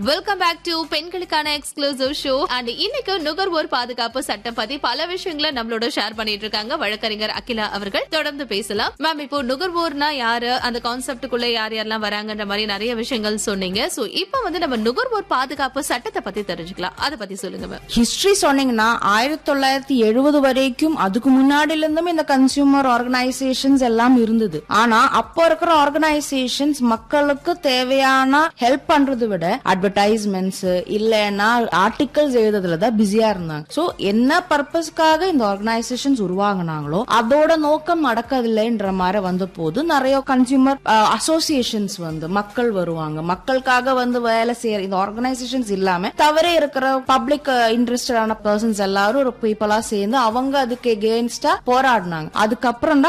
welcome back to பெண்களுக்கான exclusive show and இன்னைக்கு நுகர்வோர் பாதுகாப்பு சட்டம் பத்தி பல விஷயங்களை நம்மளோட ஷேர் பண்ணிட்டு இருக்காங்க வழக்கறிஞர் அகிலா அவர்கள் தொடர்ந்து பேசலாம் மேம் இப்போ நுகர்வோர்னா யாரு அந்த கான்செப்டுக்குள்ள யார் யாரெல்லாம் வராங்கன்ற மாதிரி நிறைய விஷயங்கள் சொன்னீங்க சோ இப்போ வந்து நம்ம நுகர்வோர் பாதுகாப்பு சட்டத்தை பத்தி தெரிஞ்சுக்கலாம் அதை பத்தி சொல்லுங்க மேம் ஹிஸ்டரி சொன்னீங்கன்னா ஆயிரத்தி தொள்ளாயிரத்தி எழுபது வரைக்கும் அதுக்கு முன்னாடில இருந்தும் இந்த கன்சியூமர் ஆர்கனைசேஷன்ஸ் எல்லாம் இருந்தது ஆனா அப்போ இருக்கிற ஆர்கனைசேஷன்ஸ் மக்களுக்கு தேவையான ஹெல்ப் பண்றதை விட அட்வர்டைஸ்மெண்ட்ஸ் இல்லைன்னா ஆர்டிகல்ஸ் எழுதுறதுல தான் பிஸியா இருந்தாங்க சோ என்ன பர்பஸ்க்காக இந்த ஆர்கனைசேஷன்ஸ் உருவாங்கினாங்களோ அதோட நோக்கம் நடக்கதில்லைன்ற மாதிரி வந்த போது நிறைய கன்சியூமர் அசோசியேஷன்ஸ் வந்து மக்கள் வருவாங்க மக்களுக்காக வந்து வேலை செய்யற இந்த ஆர்கனைசேஷன்ஸ் இல்லாம தவறே இருக்கிற பப்ளிக் இன்ட்ரெஸ்டடான பர்சன்ஸ் எல்லாரும் ஒரு பீப்புளா சேர்ந்து அவங்க அதுக்கு எகேன்ஸ்டா போராடினாங்க அதுக்கப்புறம் தான்